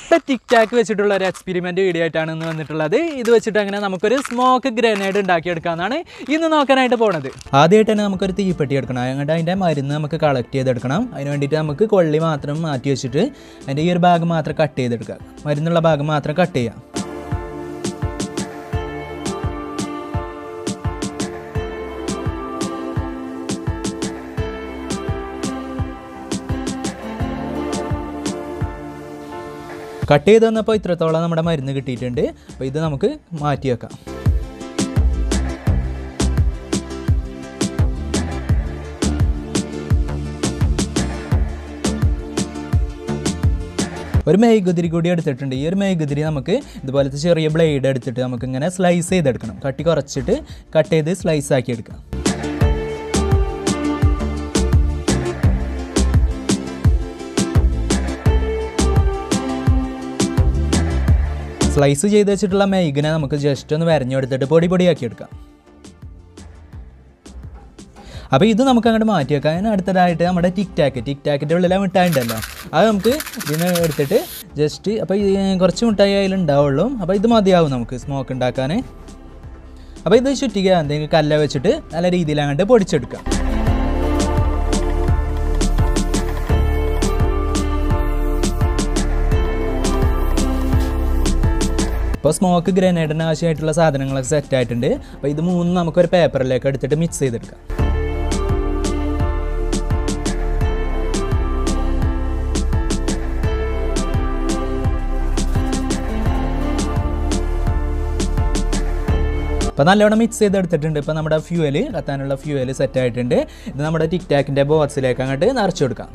നമ്മുടെ ടിക് ടാക്ക് വെച്ചിട്ടുള്ള ഒരു എക്സ്പെരിമെൻറ്റ് വീഡിയോ ആയിട്ടാണ് ഇന്ന് വന്നിട്ടുള്ളത് ഇത് വെച്ചിട്ട് അങ്ങനെ നമുക്കൊരു സ്മോക്ക് ഗ്രനേഡ് ഉണ്ടാക്കിയെടുക്കാമെന്നാണ് ഇന്ന് നോക്കാനായിട്ട് പോണത് ആദ്യമായിട്ട് തന്നെ നമുക്കൊരു തീപ്പെട്ടി എടുക്കണം അങ്ങോട്ട് അതിൻ്റെ മരുന്ന് നമുക്ക് കളക്ട് ചെയ്തെടുക്കണം അതിന് വേണ്ടിയിട്ട് നമുക്ക് കൊള്ളി മാത്രം മാറ്റി വെച്ചിട്ട് അതിൻ്റെ ഈ ഒരു ഭാഗം മാത്രം കട്ട് ചെയ്തെടുക്കുക മരുന്നുള്ള ഭാഗം മാത്രം കട്ട് ചെയ്യാം കട്ട് ചെയ്ത് തന്നപ്പോൾ ഇത്രത്തോളം നമ്മുടെ മരുന്ന് കിട്ടിയിട്ടുണ്ട് അപ്പോൾ ഇത് നമുക്ക് മാറ്റി വെക്കാം ഒരു മെഴുകുതിരി കൂടി എടുത്തിട്ടുണ്ട് ഈ ഒരു മെഴുകുതിരി നമുക്ക് ഇതുപോലത്തെ ചെറിയ ബ്ലേഡ് എടുത്തിട്ട് നമുക്ക് ഇങ്ങനെ സ്ലൈസ് ചെയ്തെടുക്കണം കട്ടി കുറച്ചിട്ട് കട്ട് ചെയ്ത് സ്ലൈസ് ആക്കി എടുക്കാം സ്ലൈസ് ചെയ്ത് വെച്ചിട്ടുള്ള മെയ്ഗിനെ നമുക്ക് ജസ്റ്റ് ഒന്ന് വരഞ്ഞെടുത്തിട്ട് പൊടി പൊടിയാക്കി എടുക്കാം അപ്പോൾ ഇത് നമുക്ക് അങ്ങോട്ട് മാറ്റി വെക്കാം അതിന് അടുത്തതായിട്ട് നമ്മുടെ ടിക് ടാക്ക് ടിക് ടാക്കിൻ്റെ ഉള്ളിലെ മിഠായി ഉണ്ടല്ലോ അത് നമുക്ക് ഇതിന് എടുത്തിട്ട് ജസ്റ്റ് അപ്പോൾ ഈ കുറച്ച് മിഠായി അതിലുണ്ടാവുള്ളൂ അപ്പോൾ ഇത് മതിയാവും നമുക്ക് സ്മോക്ക് ഉണ്ടാക്കാൻ അപ്പോൾ ഇത് ചുറ്റിക എന്തെങ്കിലും കല്ല വെച്ചിട്ട് നല്ല രീതിയിൽ അങ്ങോട്ട് പൊടിച്ചെടുക്കാം ഇപ്പോൾ സ്മോക്ക് ഗ്രനേഡിന് ആവശ്യമായിട്ടുള്ള സാധനങ്ങളൊക്കെ സെറ്റ് ആയിട്ടുണ്ട് അപ്പോൾ ഇത് മൂന്നും നമുക്കൊരു പേപ്പറിലേക്ക് എടുത്തിട്ട് മിക്സ് ചെയ്തെടുക്കാം അപ്പോൾ നല്ലോണം മിക്സ് ചെയ്തെടുത്തിട്ടുണ്ട് ഇപ്പോൾ നമ്മുടെ ഫ്യൂവൽ കത്താനുള്ള ഫ്യൂവൽ സെറ്റ് ആയിട്ടുണ്ട് ഇത് നമ്മുടെ ടിക് ടാക്കിൻ്റെ ബോക്സിലേക്ക് അങ്ങോട്ട് നിറച്ചു കൊടുക്കാം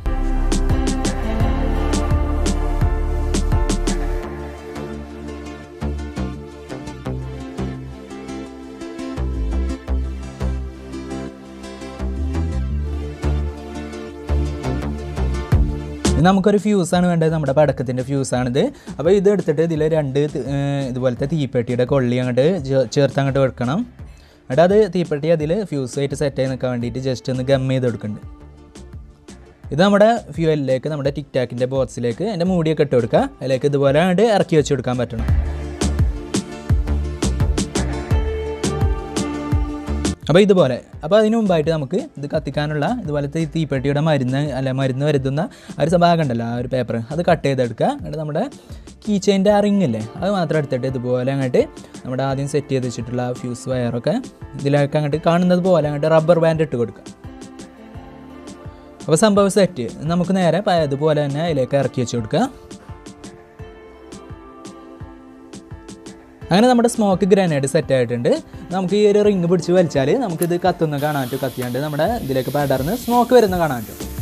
ഇനി നമുക്കൊരു ഫ്യൂസാണ് വേണ്ടത് നമ്മുടെ പടക്കത്തിൻ്റെ ഫ്യൂസാണിത് അപ്പോൾ ഇത് എടുത്തിട്ട് ഇതിൽ രണ്ട് തി- ഏർ ഇതുപോലത്തെ തീപ്പെട്ടിയുടെ കൊള്ളി അങ്ങോട്ട് ചേ- ചേർത്ത് അങ്ങോട്ട് വെക്കണം എന്നിട്ട് അത് തീപ്പെട്ടി അതിൽ ഫ്യൂസായിട്ട് സെറ്റ് ആയി നിൽക്കാൻ വേണ്ടിയിട്ട് ജസ്റ്റ് ഒന്ന് ഗം ചെയ്ത് കൊടുക്കുന്നുണ്ട് ഇത് നമ്മുടെ ഫ്യൂവലിലേക്ക് നമ്മുടെ ടിക് ടാക്കിൻ്റെ ബോക്സിലേക്ക് അതിൻ്റെ മൂടിയൊക്കെ ഇട്ട് കൊടുക്കുക അതിലേക്ക് ഇതുപോലെ അങ്ങോട്ട് ഇറക്കി വെച്ച് കൊടുക്കാൻ പറ്റണം അപ്പോൾ ഇതുപോലെ അപ്പോൾ അതിന് മുമ്പായിട്ട് നമുക്ക് ഇത് കത്തിക്കാനുള്ള ഇതുപോലത്തെ ഈ തീപ്പെട്ടിയുടെ മരുന്ന് അല്ല മരുന്ന് വരുത്തുന്ന ആ ഒരു ഭാഗം ഉണ്ടല്ലോ ആ ഒരു പേപ്പർ അത് കട്ട് ചെയ്തെടുക്കുക എന്നിട്ട് നമ്മുടെ കീ ചെയിൻ്റെ ആ റിങ് ഇല്ലേ അത് മാത്രം എടുത്തിട്ട് ഇതുപോലെ അങ്ങോട്ട് നമ്മുടെ ആദ്യം സെറ്റ് ചെയ്ത് വെച്ചിട്ടുള്ള ആ ഫ്യൂസ് വയറൊക്കെ ഇതിലേക്ക് അങ്ങോട്ട് കാണുന്നത് പോലെ അങ്ങോട്ട് റബ്ബർ ബാൻഡ് ഇട്ട് കൊടുക്കുക അപ്പോൾ സംഭവം സെറ്റ് നമുക്ക് നേരെ പ- ഇതുപോലെ തന്നെ അതിലേക്ക് ഇറക്കി വെച്ച് കൊടുക്കുക അങ്ങനെ നമ്മുടെ സ്മോക്ക് ഗ്രനേഡ് സെറ്റ് ആയിട്ടുണ്ട് നമുക്ക് ഈ ഒരു റിങ് പിടിച്ച് വലിച്ചാൽ നമുക്കിത് കത്തുന്ന കാണാൻ പറ്റും കത്തിയാണ്ട് നമ്മുടെ ഇതിലേക്ക് പടർന്ന് സ്മോക്ക് വരുന്ന കാണാൻ പറ്റും